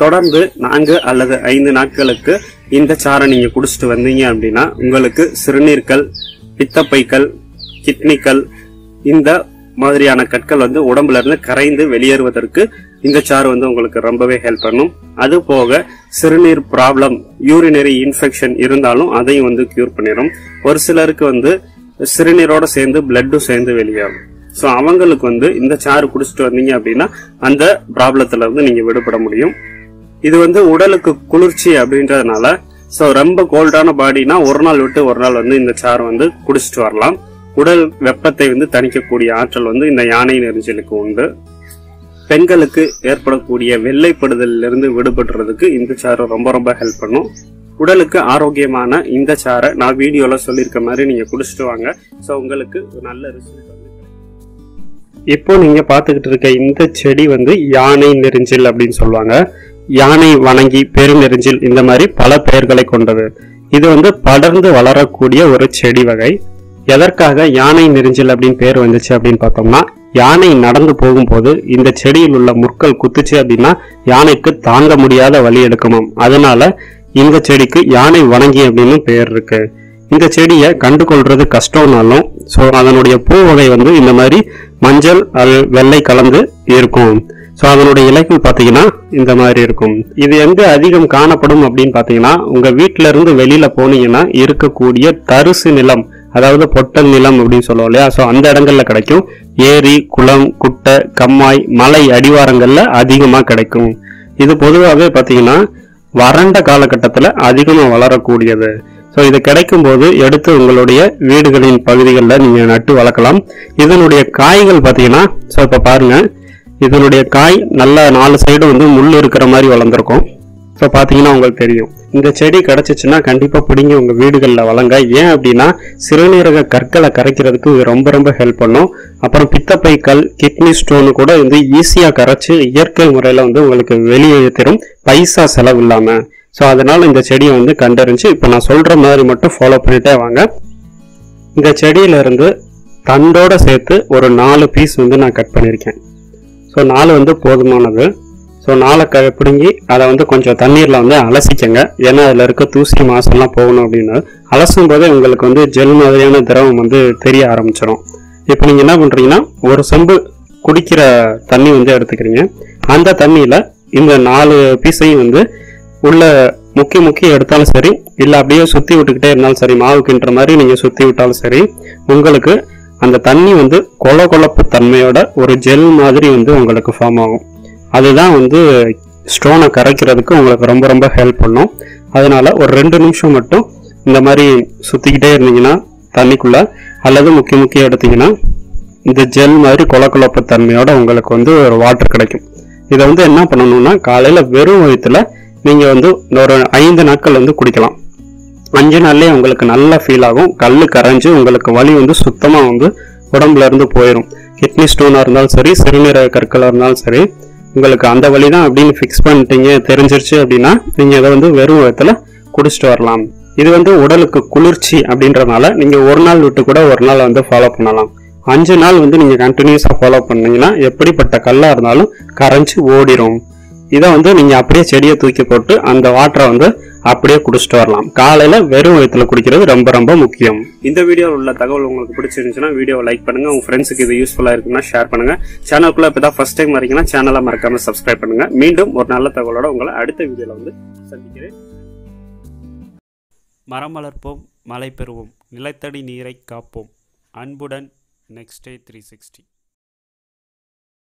தொடர்ந்து நான்கு அல்லது ஐந்து நாட்களுக்கு இந்த சாறை நீங்க குடிச்சிட்டு வந்தீங்க அப்படின்னா உங்களுக்கு சிறுநீர்கள் பித்தப்பைகள் கிட்னிகள் இந்த மாதிரியான கற்கள் வந்து உடம்புல இருந்து கரைந்து வெளியேறுவதற்கு இந்த சாறு வந்து உங்களுக்கு ரொம்பவே ஹெல்ப் பண்ணும் அது போக சிறுநீர் ப்ராப்ளம் யூரினரி இன்ஃபெக்ஷன் இருந்தாலும் அதையும் வந்து கியூர் பண்ணிடும் ஒரு சிலருக்கு வந்து சிறுநீரோட சேர்ந்து பிளட்டும் சேர்ந்து வெளியாகும் ஸோ அவங்களுக்கு வந்து இந்த சாறு குடிச்சிட்டு வந்தீங்க அப்படின்னா அந்த ப்ராப்ளத்துல இருந்து நீங்க விடுபட முடியும் இது வந்து உடலுக்கு குளிர்ச்சி அப்படின்றதுனால ஸோ ரொம்ப கோல்டான பாடினா ஒரு நாள் விட்டு ஒரு நாள் வந்து இந்த சாறு வந்து குடிச்சிட்டு வரலாம் உடல் வெப்பத்தை வந்து தணிக்கக்கூடிய ஆற்றல் வந்து இந்த யானை நெரிஞ்சலுக்கு உண்டு பெண்களுக்கு ஏற்படக்கூடிய வெள்ளைப்படுதலிலிருந்து விடுபடுறதுக்கு இந்த சாறு ரொம்ப ரொம்ப ஹெல்ப் பண்ணும் உடலுக்கு ஆரோக்கியமான இந்த சாறை நான் வீடியோல சொல்லியிருக்க மாதிரி நீங்க குடிச்சிட்டு வாங்க ஸோ உங்களுக்கு ஒரு நல்ல ரிசல்ட் வந்து கிடைக்கும். இப்போ நீங்க பார்த்துக்கிட்டு இருக்க இந்த செடி வந்து யானை நெரிஞ்சில் அப்படின்னு சொல்லுவாங்க யானை வணங்கி பெருநெரிஞ்சில் இந்த மாதிரி பல பெயர்களை கொண்டது இது வந்து படர்ந்து வளரக்கூடிய ஒரு செடி வகை எதற்காக யானை நெரிஞ்சில் அப்படின்னு பேர் வந்துச்சு அப்படின்னு பார்த்தோம்னா யானை நடந்து போகும்போது இந்த செடியில் உள்ள முற்கள் குத்துச்சு அப்படின்னா யானைக்கு தாங்க முடியாத வலி எடுக்குமாம் அதனால இந்த செடிக்கு யானை வணங்கி அப்படின்னு பேர் இருக்கு இந்த செடியை கண்டுகொள்றது கஷ்டம்னாலும் ஸோ அதனுடைய பூ வகை வந்து இந்த மாதிரி மஞ்சள் அல் வெள்ளை கலந்து இருக்கும் ஸோ அதனுடைய இலைகள் பார்த்தீங்கன்னா இந்த மாதிரி இருக்கும் இது எங்க அதிகம் காணப்படும் அப்படின்னு பார்த்தீங்கன்னா உங்க வீட்டில இருந்து வெளியில போனீங்கன்னா இருக்கக்கூடிய தரிசு நிலம் அதாவது பொட்டல் நிலம் அப்படின்னு சொல்லுவோம் இல்லையா ஸோ அந்த இடங்கள்ல கிடைக்கும் ஏரி குளம் குட்டை கம்மாய் மலை அடிவாரங்கள்ல அதிகமாக கிடைக்கும் இது பொதுவாகவே பார்த்தீங்கன்னா வறண்ட காலகட்டத்தில் அதிகமாக வளரக்கூடியது ஸோ இது கிடைக்கும் போது எடுத்து உங்களுடைய வீடுகளின் பகுதிகளில் நீங்கள் நட்டு வளர்க்கலாம் இதனுடைய காய்கள் பார்த்தீங்கன்னா ஸோ இப்போ பாருங்க இதனுடைய காய் நல்ல நாலு சைடு வந்து முள் இருக்கிற மாதிரி வளர்ந்துருக்கும் ஸோ பார்த்தீங்கன்னா உங்களுக்கு தெரியும் இந்த செடி கிடச்சிச்சுன்னா கண்டிப்பாக பிடிங்கி உங்கள் வீடுகளில் வளங்க ஏன் அப்படின்னா சிறுநீரக கற்களை கரைக்கிறதுக்கு இது ரொம்ப ரொம்ப ஹெல்ப் பண்ணும் அப்புறம் பித்தப்பை கல் கிட்னி ஸ்டோனு கூட வந்து ஈஸியாக கரைச்சு இயற்கை முறையில் வந்து உங்களுக்கு வெளியே தரும் பைசா செலவு இல்லாமல் ஸோ அதனால இந்த செடியை வந்து கண்டறிஞ்சு இப்போ நான் சொல்கிற மாதிரி மட்டும் ஃபாலோ பண்ணிட்டே வாங்க இந்த செடியில இருந்து தண்டோட சேர்த்து ஒரு நாலு பீஸ் வந்து நான் கட் பண்ணியிருக்கேன் ஸோ நாலு வந்து போதுமானது ஸோ நாளை க பிடுங்கி அதை வந்து கொஞ்சம் தண்ணீரில் வந்து அலசிக்கங்க ஏன்னா அதில் இருக்க தூசி மாசெல்லாம் போகணும் அப்படின்னு அலசும் போதே உங்களுக்கு வந்து ஜெல் மாதிரியான திரவம் வந்து தெரிய ஆரம்பிச்சிடும் இப்போ நீங்கள் என்ன பண்ணுறீங்கன்னா ஒரு செம்பு குடிக்கிற தண்ணி வந்து எடுத்துக்கிறீங்க அந்த தண்ணியில் இந்த நாலு பீஸையும் வந்து உள்ள முக்கி முக்கி எடுத்தாலும் சரி இல்லை அப்படியே சுற்றி விட்டுக்கிட்டே இருந்தாலும் சரி மாவு கிண்டுற மாதிரி நீங்கள் சுற்றி விட்டாலும் சரி உங்களுக்கு அந்த தண்ணி வந்து கொல கொலப்பு தன்மையோட ஒரு ஜெல் மாதிரி வந்து உங்களுக்கு ஃபார்ம் ஆகும் அதுதான் வந்து ஸ்டோனை கரைக்கிறதுக்கு உங்களுக்கு ரொம்ப ரொம்ப ஹெல்ப் பண்ணும் அதனால ஒரு ரெண்டு நிமிஷம் மட்டும் இந்த மாதிரி சுற்றிக்கிட்டே இருந்தீங்கன்னா தண்ணிக்குள்ள அல்லது முக்கிய முக்கிய எடுத்தீங்கன்னா இந்த ஜெல் மாதிரி கொல கொலப்பு தன்மையோட உங்களுக்கு வந்து ஒரு வாட்டர் கிடைக்கும் இதை வந்து என்ன பண்ணணும்னா காலையில் வெறும் வயிற்றுல நீங்கள் வந்து ஒரு ஐந்து நாட்கள் வந்து குடிக்கலாம் அஞ்சு நாள்லயே உங்களுக்கு நல்லா ஃபீல் ஆகும் கல் கரைஞ்சு உங்களுக்கு வலி வந்து சுத்தமாக வந்து உடம்புல இருந்து போயிடும் கிட்னி ஸ்டோனாக இருந்தாலும் சரி சிறுநீரக கற்களாக இருந்தாலும் சரி உங்களுக்கு அந்த வலி தான் அப்படின்னு ஃபிக்ஸ் பண்ணிட்டீங்க தெரிஞ்சிருச்சு அப்படின்னா நீங்கள் அதை வந்து வெறும் விதத்தில் குடிச்சிட்டு வரலாம் இது வந்து உடலுக்கு குளிர்ச்சி அப்படின்றதுனால நீங்கள் ஒரு நாள் விட்டு கூட ஒரு நாள் வந்து ஃபாலோ பண்ணலாம் அஞ்சு நாள் வந்து நீங்கள் கண்டினியூஸாக ஃபாலோ பண்ணீங்கன்னா எப்படிப்பட்ட கல்லாக இருந்தாலும் கரைஞ்சு ஓடிரும் இதை வந்து நீங்கள் அப்படியே செடியை தூக்கி போட்டு அந்த வாட்டரை வந்து அப்படியே குடிச்சிட்டு வரலாம் காலையில வெறும் வயிற்றுல குடிக்கிறது ரொம்ப ரொம்ப முக்கியம் இந்த வீடியோவில் உள்ள தகவல் உங்களுக்கு பிடிச்சிருந்துச்சுன்னா வீடியோவை லைக் பண்ணுங்க உங்க ஃப்ரெண்ட்ஸுக்கு இது யூஸ்ஃபுல்லா இருக்குன்னா ஷேர் பண்ணுங்க சேனலுக்குள்ள இப்பதான் ஃபர்ஸ்ட் டைம் வரீங்கன்னா சேனலை மறக்காம சப்ஸ்கிரைப் பண்ணுங்க மீண்டும் ஒரு நல்ல தகவலோட உங்களை அடுத்த வீடியோல வந்து சந்திக்கிறேன் மரம் வளர்ப்போம் மழை பெறுவோம் நிலத்தடி நீரை காப்போம் அன்புடன் நெக்ஸ்ட் டே த்ரீ சிக்ஸ்டி